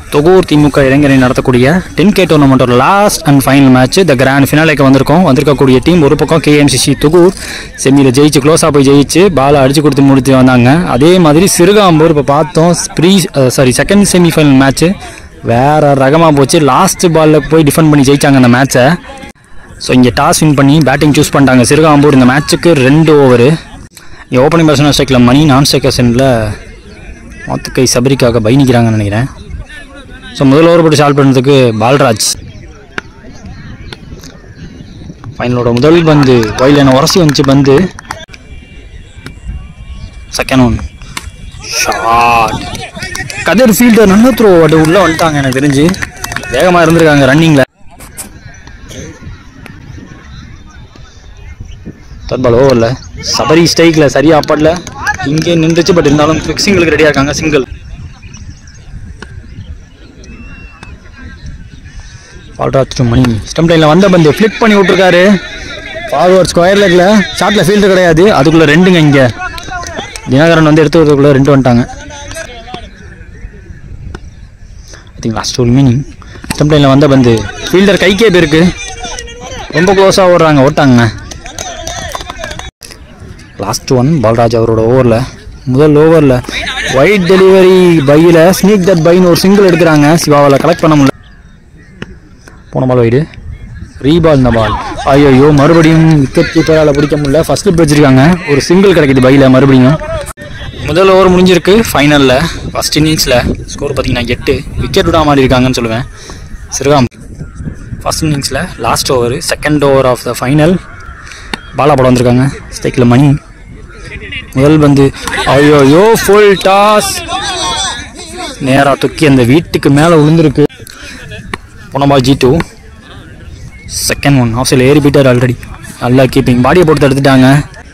தொகூர் திமுக இளைஞரை நடத்தக்கூடிய ten K டோர்னமெண்ட்டோட last and final match the grand ஃபினாலேக்கு வந்திருக்கோம் வந்திருக்கக்கூடிய டீம் ஒரு பக்கம் கேஎம்சிசி தொகூர் செமியில் ஜெயிச்சு க்ளோஸாக போய் ஜெயிச்சு பாலை அடிச்சு கொடுத்து முடிச்சு வந்தாங்க அதே மாதிரி சிறுகாம்பூர் இப்போ பார்த்தோம் ப்ரீ சாரி செகண்ட் செமிஃபைனல் மேட்ச்சு வேற ரகமாக போச்சு லாஸ்ட் பாலில் போய் டிஃபெண்ட் பண்ணி ஜெயிச்சாங்க அந்த மேட்ச்சை ஸோ இங்கே டாஸ் வின் பண்ணி பேட்டிங் சூஸ் பண்ணிட்டாங்க சிறுகாம்பூர் இந்த மேட்ச்சுக்கு ரெண்டு ஓவரு இங்கே ஓப்பனிங் பேட்ஸ்மேன் ஸ்ட்ரைக்கில் மணி நான் ஸ்ட்ரைக்கர்ஸனில் மாத்துக்கை சபரிக்காக பை நிற்கிறாங்கன்னு நினைக்கிறேன் ஸோ முதல் ஓவர் போட்டு சால்வ் பண்ணுறதுக்கு பால்ராஜ் ஃபைனலோட முதல் பந்து வயலில் உரசி வந்துச்சு பந்து second one shot Kathir fielder நல்ல த்ரோ அது உள்ளே வந்துட்டாங்க எனக்கு தெரிஞ்சு வேகமாக இருந்திருக்காங்க ரன்னிங்கில் தற்பால் ஓவரில் சபரி ஸ்ட்ரைக்கில் சரியா அப்படல இங்கே நின்றுச்சு பட் இருந்தாலும் ஃபிக்ஸிங்களுக்கு ரெடியாக இருக்காங்க single Balraj to Mani stump லைனில் வந்த பந்து ஃப்ளிக் பண்ணி விட்ருக்காரு ஃபார்வர்ட் ஸ்கொயர் லெக்கில் ஷாட்டில் ஃபீல்டு கிடையாது அதுக்குள்ளே ரெண்டுங்க இங்கே தினகரன் வந்து எடுத்து வரதுக்குள்ளே ரெண்டு வந்துட்டாங்க ஐ திங்க் லாஸ்ட் ஒரு மீனிங் ஸ்டம்ப் லைனில் வந்த பந்து ஃபீல்டர் கைக்கே போயிருக்கு ரொம்ப க்ளோஸாக ஓடுறாங்க ஓட்டாங்க லாஸ்ட் ஒன் பால்ராஜ் அவரோட ஓவரில் முதல் ஓவரில் ஒயிட் டெலிவரி பையில் ஸ்னீக் தட் பைன்னு ஒரு சிங்கிள் எடுக்கிறாங்க சிவாவில் கலெக்ட் பண்ண முடியல போன பால் வைடு ரீபால் இந்த பால் ஐயோ மறுபடியும் விக்கெட் கீப்பரால் பிடிக்க முடியல ஃபர்ஸ்ட் ஸ்லிப் வச்சிருக்காங்க ஒரு சிங்கிள் கிடைக்குது பையில் மறுபடியும் முதல் ஓவர் முடிஞ்சிருக்கு ஃபைனலில் ஃபர்ஸ்ட் இன்னிங்ஸில் ஸ்கோர் பார்த்தீங்கன்னா எட்டு விக்கெட் விடாம ஆடி இருக்காங்கன்னு சொல்லுவேன் சிறுகாம் ஃபர்ஸ்ட் இன்னிங்ஸில் last over second over of the final Bala படம் வந்திருக்காங்க ஸ்டேக்கில் மணி முதல் பந்து ஐயோ ஃபுல் டாஸ் நேராக தூக்கி அந்த வீட்டுக்கு மேலே விழுந்திருக்கு போன பால் ஜி டூ செகண்ட் ஒன் ஆஃப் சைடில் ஏறி போயிட்டார் ஆல்ரெடி நல்லா கீப்பிங் பாடியை போட்டு எடுத்துட்டாங்க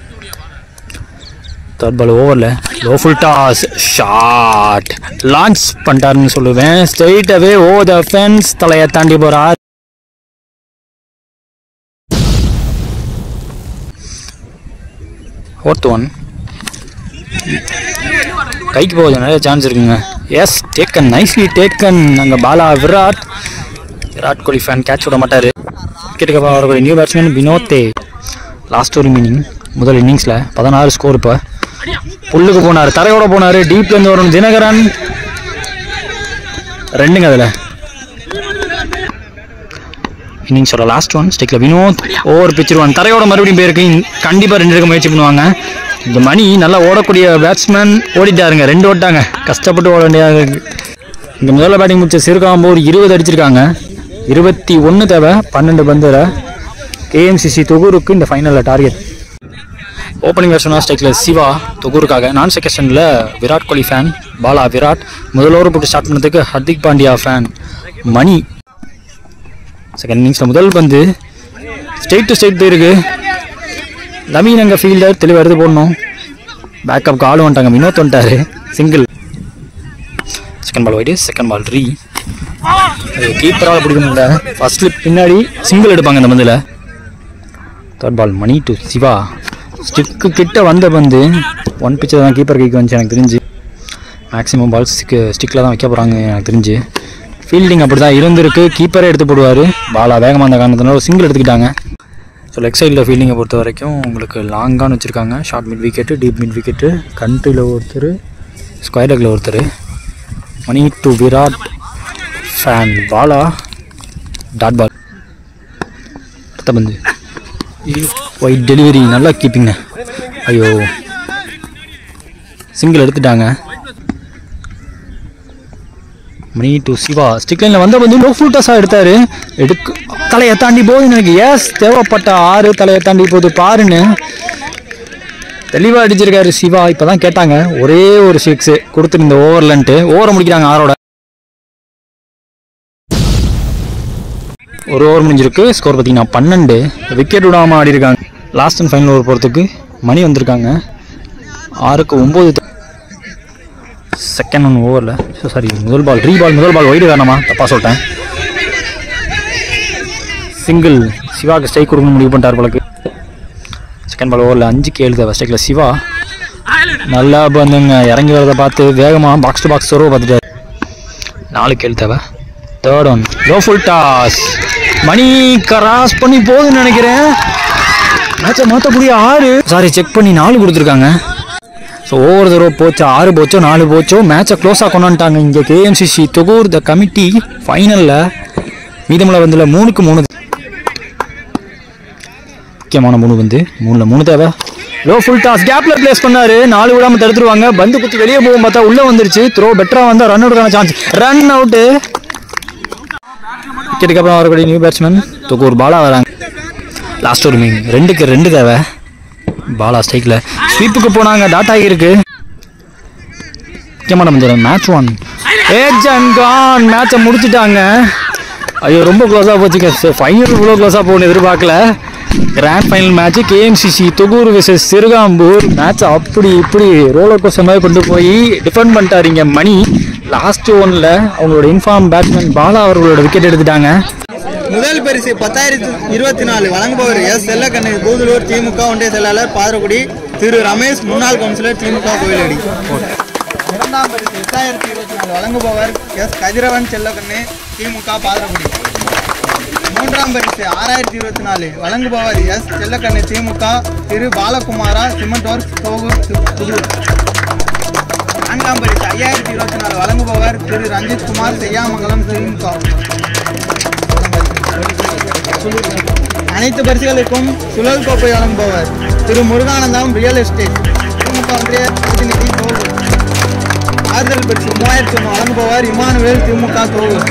தேர்ட் பால் ஓவரில் low full toss shot launch பண்ணிட்டாருன்னு சொல்லுவேன் ஸ்ட்ரெயிட்டாகவே ஓ த ஃபென்ஸ் தலையை தாண்டி போகிறார் ஃபோர்த் ஒன் கைக்கு போகுது நிறைய சான்ஸ் இருக்குங்க எஸ் டேக்கன் நைஸ்லி டேக்கன் அங்கே பாலா விராட் விராட் கோலி ஃபேன் கேட்ச் விட மாட்டார் விக்கெட்டுக்கு அப்புறம் வரக்கூடிய நியூ பேட்ஸ்மேன் வினோத்தே லாஸ்ட் ஒரு மீனிங் முதல் இன்னிங்ஸில் பதினாறு ஸ்கோர் இப்போ புல்லுக்கு போனார் தரையோட போனார் டீப்லேருந்து வரும் தினகரன் ரெண்டுங்க அதில் இன்னிங்ஸோட லாஸ்ட் ஒன் ஸ்டிக்கில் வினோத் ஓவர் பிச்சிருவான் தரையோட மறுபடியும் போயிருக்கு கண்டிப்பாக ரெண்டு எடுக்க முயற்சி பண்ணுவாங்க இந்த மணி நல்லா ஓடக்கூடிய பேட்ஸ்மேன் ஓடிட்டாருங்க ரெண்டு ஓட்டாங்க கஷ்டப்பட்டு ஓட வேண்டியதாக இருக்கு இங்கே முதல்ல பேட்டிங் முடிச்ச சிறுகாம்பூர் இருபது அடிச்சிருக்காங்க இருபத்தி ஒன்று தேவை பன்னெண்டு பந்தில் கேஎம்சிசி தொகூருக்கு இந்த ஃபைனலில் டார்கெட் ஓப்பனிங் பேட்ஸ்மேன் ஸ்டேக்கில் சிவா தொகூருக்காக நான் செகஷனில் விராட் கோலி ஃபேன் பாலா விராட் முதல் ஓவர் போட்டு ஸ்டார்ட் பண்ணதுக்கு ஹர்திக் பாண்டியா ஃபேன் மணி செகண்ட் இன்னிங்ஸில் முதல் பந்து ஸ்ட்ரெயிட் டு ஸ்ட்ரெயிட் போயிருக்கு நவீன் அங்கே ஃபீல்டர் தெளிவாக எடுத்து போடணும் பேக்கப் ஆள் வந்துட்டாங்க வினோத் வந்துட்டாரு single second ball wide second ball ரீ கீப்பரால் பிடிக்க முடியல ஃபர்ஸ்ட் ஸ்லிப் பின்னாடி சிங்கிள் எடுப்பாங்க இந்த பந்தில் third ball Mani to Siva stick கிட்ட வந்த பந்து ஒன் பிச்சர் தான் கீப்பர் கைக்கு வந்துச்சு எனக்கு தெரிஞ்சு மேக்ஸிமம் பால் ஸ்டிக்கு ஸ்டிக்கில் தான் வைக்க போகிறாங்க எனக்கு தெரிஞ்சு ஃபீல்டிங் அப்படி தான் இருந்திருக்கு கீப்பரே எடுத்து போடுவார் பாலா வேகமாக அந்த காரணத்தினால ஒரு சிங்கிள் எடுத்துக்கிட்டாங்க ஸோ லெக் சைடில் ஃபீல்டிங்கை பொறுத்த வரைக்கும் உங்களுக்கு லாங்கான்னு வச்சுருக்காங்க short mid wicket deep mid wicket கண்ட்ரியில் ஒருத்தர் ஸ்கொயர் லெக்கில் ஒருத்தர் Mani to Virat fan Bala dot ball அடுத்த பந்து ஒயிட் டெலிவரி நல்லா கீப்பிங்க ஐயோ சிங்கிள் எடுத்துட்டாங்க மணி டு சிவா ஸ்டிக் லைனில் வந்த வந்து லோ ஃபுல்டஸாக எடுத்தார் எடுக்க தலையை தாண்டி போகுது எனக்கு எஸ் தேவைப்பட்ட ஆறு தலையை தாண்டி போகுது பாருன்னு தெளிவாக அடிச்சிருக்காரு சிவா இப்போ தான் கேட்டாங்க ஒரே ஒரு சிக்ஸு கொடுத்துரு இந்த ஓவர்லன்ட்டு ஓவரை முடிக்கிறாங்க ஆரோட ஒரு ஓவர் முடிஞ்சிருக்கு ஸ்கோர் பார்த்தீங்கன்னா பன்னெண்டு விக்கெட் விடாமல் ஆடி இருக்காங்க லாஸ்ட் அண்ட் ஃபைனல் ஓவர் போகிறதுக்கு மணி வந்திருக்காங்க ஆறுக்கு ஒம்பது செகண்ட் ஒன் ஓவரில் ஸோ சாரி முதல் பால் ரீ பால் முதல் பால் ஒய்டு காரணமா தப்பாக சொல்லிட்டேன் சிங்கிள் சிவாக்கு ஸ்ட்ரைக் கொடுக்கணும் முடிவு பண்ணிட்டார் போலக்கு செகண்ட் பால் ஓவரில் அஞ்சுக்கு ஏழு தேவை ஸ்ட்ரைக்கில் சிவா நல்லா வந்துங்க இறங்கி வரதை பார்த்து வேகமாக பாக்ஸ் டு பாக்ஸ் சொருவை பார்த்துட்டாரு நாலு கேள் தேவை third one low full toss Mani cross பண்ணி போகுதுன்னு நினைக்கிறேன் மேட்சை மாற்றக்கூடிய ஆறு சாரி செக் பண்ணி நாலு கொடுத்துருக்காங்க ஸோ ஒவ்வொரு தடவை போச்சோ ஆறு போச்சோ நாலு போச்சோ மேட்சை க்ளோஸாக கொண்டாந்துட்டாங்க இங்கே கேஎம்சிசி தொகூர் த கமிட்டி ஃபைனலில் மீதமுள்ள வந்துல மூணுக்கு மூணு முக்கியமான மூணு வந்து மூணில் மூணு தேவை லோ ஃபுல் டாஸ் கேப்ல பிளேஸ் பண்ணாரு நாலு விடாம தடுத்துருவாங்க பந்து குத்தி வெளியே போகும் பார்த்தா உள்ள வந்துருச்சு த்ரோ பெட்டரா வந்தா ரன் அவுட்டுக்கான சான்ஸ் ரன் அவுட்டு விக்கெட்டுக்கு அப்புறம் வரக்கூடிய நியூ பேட்ஸ்மேன் தொகூர் பாலா வராங்க லாஸ்ட் ஒரு மீன் ரெண்டுக்கு ரெண்டு தேவை பாலா ஸ்ட்ரைக்கில் ஸ்வீப்புக்கு போனாங்க டாட் ஆகியிருக்கு முக்கியமான மந்திரம் மேட்ச் ஒன் ஏஜ் அண்ட் கான் மேட்சை முடிச்சிட்டாங்க ஐயோ ரொம்ப க்ளோஸாக போச்சுங்க ஃபைனல் இவ்வளோ க்ளோஸாக போகணும் எதிர்பார்க்கல grand final match KMCC Thogur versus Sirukambur match அப்படி இப்படி ரோலர் கோஸ்டர் மாதிரி கொண்டு போய் டிஃபெண்ட் பண்ணிட்டாரு இங்க மணி லாஸ்ட் ஒன்ல அவங்களோட இன்ஃபார்ம் பேட்ஸ்மேன் பாலா அவர்களோட விக்கெட் எடுத்துட்டாங்க முதல் பரிசு பத்தாயிரத்தி இருபத்தி நாலு வழங்குபவர் எஸ் செல்லக்கண்ணு கூதலூர் திமுக ஒன்றிய செயலாளர் பாதரகுடி திரு ரமேஷ் முன்னாள் கவுன்சிலர் திமுக கோயிலடி இரண்டாம் பரிசு எட்டாயிரத்தி இருபத்தி நாலு வழங்குபவர் எஸ் கதிரவன் செல்லக்கண்ணு திமுக பாதரகுடி மூன்றாம் பரிசு ஆறாயிரத்தி இருபத்தி நாலு வழங்குபவர் எஸ் செல்லக்கண்ணு திமுக திரு பாலகுமாரா சிமெண்ட் ஒர்க்ஸ் தோகூர் து- புதூர் நான்காம் பரிசு ஐயாயிரத்தி இருபத்தி நாலு வழங்குபவர் திரு ரஞ்சித் குமார் செய்யாமங்கலம் திமுக அனைத்து பரிசுகளுக்கும் சுழல் கோப்பை வழங்குபவர் திரு முருகானந்தம் ரியல் எஸ்டேட் திமுக ஒன்றிய பிரதிநிதி தோகூர் ஆறுதல் பரிசு மூவாயிரத்தி ஒன்று வழங்குபவர் இமானுவேல் திமுக தோகூர்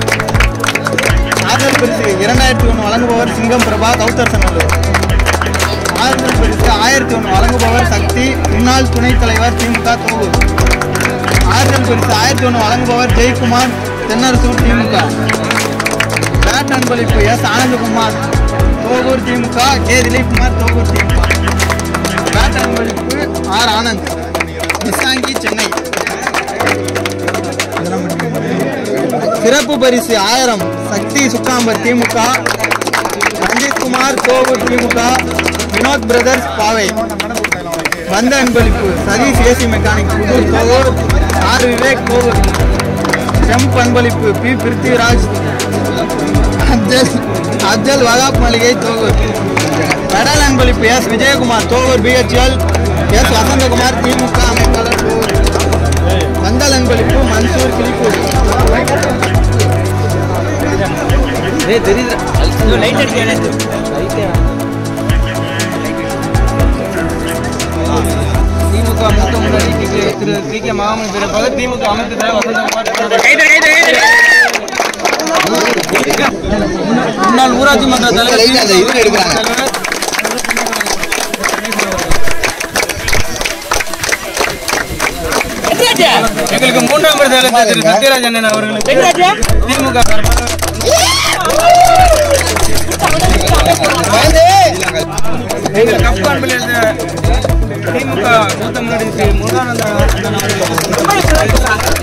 ஆறுதல் பரிசு இரண்டாயிரத்தி ஒன்று வழங்குபவர் சிங்கம் பிரபா கௌதர் சன்னலூர் ஆறுதல் பரிசு ஆயிரத்தி ஒன்று வழங்குபவர் சக்தி முன்னாள் துணைத் தலைவர் திமுக தோகூர் ஆறுதல் பரிசு ஆயிரத்தி ஒன்று வழங்குபவர் ஜெயக்குமார் தென்னரசூர் திமுக பேட் அன்பளிப்பு S Anandakumar Thogur DMK K Dilipkumar Thogur DMK bat அன்பளிப்பு ஆர் ஆனந்த் நிசாங்கி சென்னை இதெல்லாம் மட்டும். சிறப்பு பரிசு ஆயிரம் சக்தி சுக்காம்பர் திமுக ரஞ்சித் குமார் தோகூர் திமுக வினோத் பிரதர்ஸ் பாவை வந்த அன்பளிப்பு Sathish AC mechanic Puthur Thogur R Vivek Thogur செம்ப் அன்பளிப்பு பி பிருத்திவிராஜ் அப்ஜல் அப்ஜல் வகாப் மளிகை தோகூர் கடல் அன்பளிப்பு S Vijayakumar Thogur BHEL S Vasanthakumar DMK அமைப்பாளர் தோகூர் வந்தல் அன்பளிப்பு மன்சூர் கிளிப்பூர் திமுக மூத்த முன்னாடி திரு பி கே மாமன் பிறப்பாக திமுக அமைத்து தர முன்னாள் ஊராட்சி மன்ற தலைவர் எங்களுக்கு மூன்றாம் பரிசு திரு சத்யராஜ் அண்ணன் அவர்களுக்கு திமுக எங்கள் கப்பான்பில் இருந்த திமுக மூத்த முன்னாடி திரு முருகானந்த அண்ணன் அவர்களுக்கு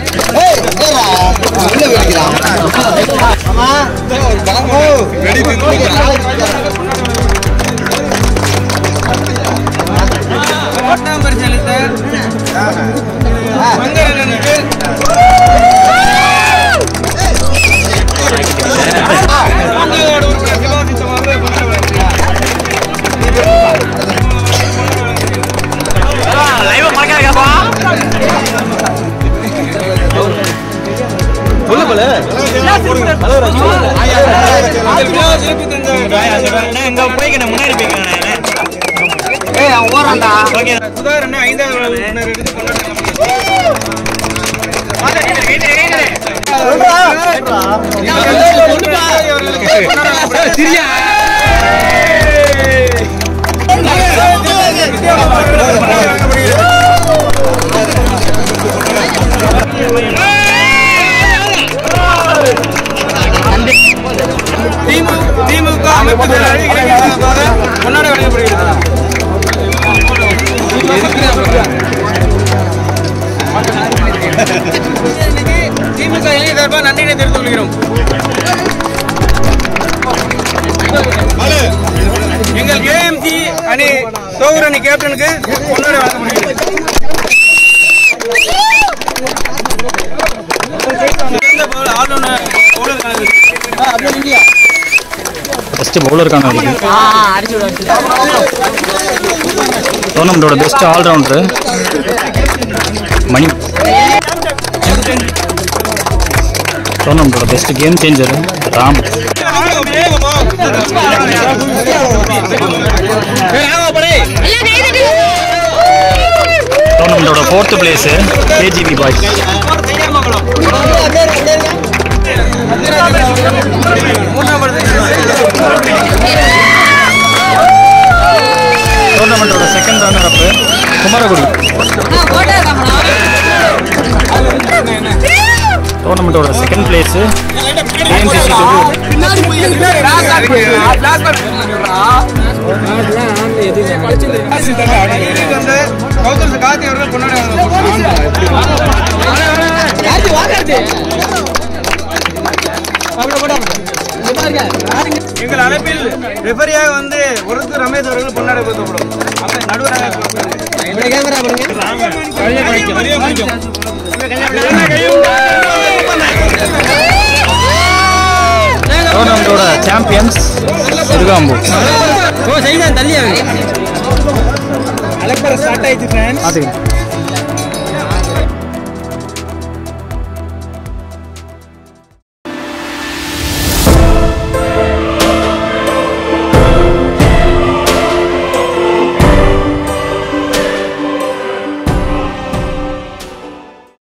ஒன்றாம் பரிசு அளித்த மங்கரனுக்கு வார்டு உறுப்பினர் சிவாஜித்தம் அவர்கள் கொண்டாடுவார். அதில் விழா சிறப்பு தந்த சுதாகர் அண்ணா ஐந்தாவது விழா உறுப்பினர் எடுத்து கொண்டாடுறாங்க திமுக அமைப்பு செயலாளர் இளைஞர்களுக்காக கொண்டாட வழங்கப்படுகிறது திமுக இளைஞர் சார்பாக நன்றியை தெரிவித்துக் கொள்கிறோம் எங்கள் கேஎம்சி அணி சோகர் அணி கேப்டனுக்கு கொண்டாட வழங்கப்படுகிறது சிறந்த ஃபஸ்ட்டு பவுலருக்கான டோர்னமெண்ட்டோட பெஸ்ட் ஆல்ரவுண்டரு மணி டோர்னமெண்ட்டோட பெஸ்ட் கேம் சேஞ்சர் ராம் டோர்னமெண்ட்டோட ஃபோர்த்து பிளேஸு கேஜிபி பாய்ஸ் டோர்னமெண்ட்டோட செகண்ட் ரன்னர் அப்பு குமரகுடி டோர்னமெண்ட்டோட செகண்ட் பிளேஸு ஏஎம்சிசி வந்து கௌதம் கார்த்தி அவர்கள் கொண்டாடி எங்கள் அழைப்பில் ரெஃபரியாக வந்து ஒருத்தர் ரமேஷ் அவர்கள் கொண்டாட கொடுக்கப்படும் டோர்னமெண்ட்டோட சாம்பியன்ஸ் சிறுகாம்பூர் ஓ சரிதான் தள்ளி அழைப்பற ஸ்டார்ட் ஆயிடுச்சு ஃப்ரெண்ட்ஸ் பார்த்துக்கலாம்